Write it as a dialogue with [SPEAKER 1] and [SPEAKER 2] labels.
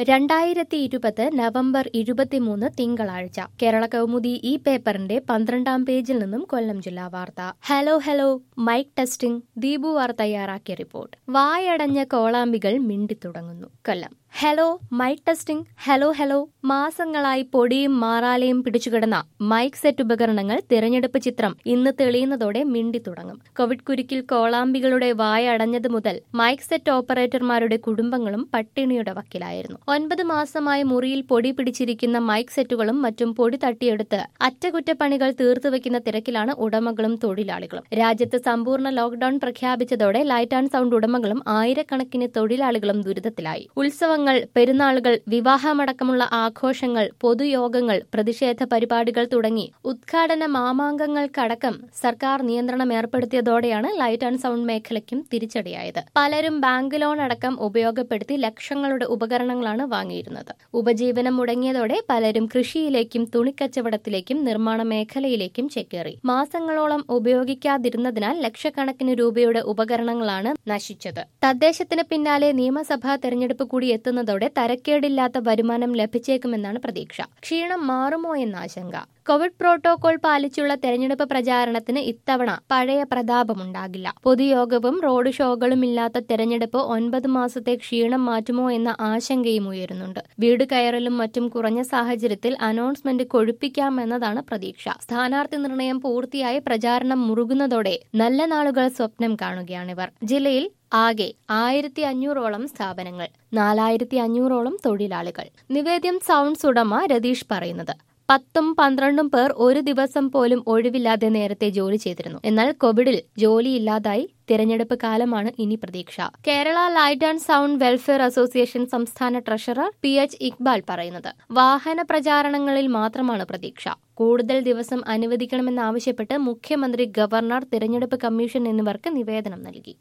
[SPEAKER 1] രണ്ടായിരത്തി ഇരുപത് നവംബർ ഇരുപത്തിമൂന്ന് തിങ്കളാഴ്ച കേരള കൗമുദി ഈ പേപ്പറിന്റെ പന്ത്രണ്ടാം പേജിൽ നിന്നും കൊല്ലം ജില്ലാ വാർത്ത hello hello mike testing Deepu R തയ്യാറാക്കിയ റിപ്പോർട്ട് വായടഞ്ഞ കോളാമ്പികൾ മിണ്ടിത്തുടങ്ങുന്നു Kollam hello mike testing hello hello മാസങ്ങളായി പൊടിയും മാറാലയും പിടിച്ചുകിടന്ന മൈക്ക് സെറ്റ് ഉപകരണങ്ങൾ തിരഞ്ഞെടുപ്പ് ചിത്രം ഇന്ന് തെളിയുന്നതോടെ മിണ്ടിത്തുടങ്ങും കോവിഡ് കുരുക്കിൽ കോളാമ്പികളുടെ വായ അടഞ്ഞത് മുതൽ മൈക്ക് സെറ്റ് ഓപ്പറേറ്റർമാരുടെ കുടുംബങ്ങളും പട്ടിണിയുടെ വക്കിലായിരുന്നു ഒൻപത് മാസമായി മുറിയിൽ പൊടി പിടിച്ചിരിക്കുന്ന മൈക്ക് സെറ്റുകളും മറ്റും പൊടി തട്ടിയെടുത്ത് അറ്റകുറ്റപ്പണികൾ തീർത്തുവെക്കുന്ന തിരക്കിലാണ് ഉടമകളും തൊഴിലാളികളും രാജ്യത്ത് സമ്പൂർണ്ണ ലോക്ഡൌൺ പ്രഖ്യാപിച്ചതോടെ ലൈറ്റ് ആൻഡ് സൗണ്ട് ഉടമകളും ആയിരക്കണക്കിന് തൊഴിലാളികളും ദുരിതത്തിലായി ഉത്സവങ്ങൾ പെരുന്നാളുകൾ വിവാഹമടക്കമുള്ള ആഘോഷങ്ങൾ പൊതുയോഗങ്ങൾ പ്രതിഷേധ പരിപാടികൾ തുടങ്ങി ഉദ്ഘാടന മാമാങ്കങ്ങൾക്കടക്കം സർക്കാർ നിയന്ത്രണം ഏർപ്പെടുത്തിയതോടെയാണ് ലൈറ്റ് ആൻഡ് സൗണ്ട് മേഖലയ്ക്കും തിരിച്ചടിയായത് പലരും ബാങ്ക് ലോൺ അടക്കം ഉപയോഗപ്പെടുത്തി ലക്ഷങ്ങളുടെ ഉപകരണങ്ങളാണ് വാങ്ങിയിരുന്നത് ഉപജീവനം മുടങ്ങിയതോടെ പലരും കൃഷിയിലേക്കും തുണിക്കച്ചവടത്തിലേക്കും നിർമ്മാണ മേഖലയിലേക്കും ചേക്കേറി മാസങ്ങളോളം ഉപയോഗിക്കാതിരുന്നതിനാൽ ലക്ഷക്കണക്കിന് രൂപയുടെ ഉപകരണങ്ങളാണ് നശിച്ചത് തദ്ദേശത്തിന് പിന്നാലെ നിയമസഭാ തെരഞ്ഞെടുപ്പ് കൂടി എത്തുന്നതോടെ തരക്കേടില്ലാത്ത വരുമാനം ലഭിച്ചേക്കുമെന്നാണ് പ്രതീക്ഷ ക്ഷീണം മാറുമോ എന്ന ആശങ്ക കോവിഡ് പ്രോട്ടോകോൾ പാലിച്ചുള്ള തെരഞ്ഞെടുപ്പ് പ്രചാരണത്തിന് ഇത്തവണ പഴയ പ്രതാപമുണ്ടാകില്ല പൊതുയോഗവും റോഡ് ഷോകളും ഇല്ലാത്ത തെരഞ്ഞെടുപ്പ് ഒൻപത് മാസത്തെ ക്ഷീണം മാറ്റുമോ എന്ന ആശങ്കയും ഉയരുന്നുണ്ട് വീട് കയറലും മറ്റും കുറഞ്ഞ സാഹചര്യത്തിൽ അനൗൺസ്മെന്റ് കൊഴുപ്പിക്കാമെന്നതാണ് പ്രതീക്ഷ സ്ഥാനാർത്ഥി നിർണയം പൂർത്തിയായി പ്രചാരണം മുറുകുന്നതോടെ നല്ല നാളുകൾ സ്വപ്നം കാണുകയാണിവർ ജില്ലയിൽ ആകെ ആയിരത്തി അഞ്ഞൂറോളം സ്ഥാപനങ്ങൾ നാലായിരത്തി അഞ്ഞൂറോളം തൊഴിലാളികൾ നിവേദ്യം സൗണ്ട്സ് ഉടമ രതീഷ് പറയുന്നത് പത്തും പന്ത്രണ്ടും പേർ ഒരു ദിവസം പോലും ഒഴിവില്ലാതെ നേരത്തെ ജോലി ചെയ്തിരുന്നു എന്നാൽ കോവിഡിൽ ജോലിയില്ലാതായി തിരഞ്ഞെടുപ്പ് കാലമാണ് ഇനി പ്രതീക്ഷ Kerala light and sound welfare association സംസ്ഥാന ട്രഷറർ പി എച്ച് ഇക്ബാൽ പറയുന്നത് വാഹന പ്രചാരണങ്ങളിൽ മാത്രമാണ് പ്രതീക്ഷ കൂടുതൽ ദിവസം അനുവദിക്കണമെന്നാവശ്യപ്പെട്ട് മുഖ്യമന്ത്രി ഗവർണർ തിരഞ്ഞെടുപ്പ് കമ്മീഷൻ എന്നിവർക്ക് നിവേദനം നൽകി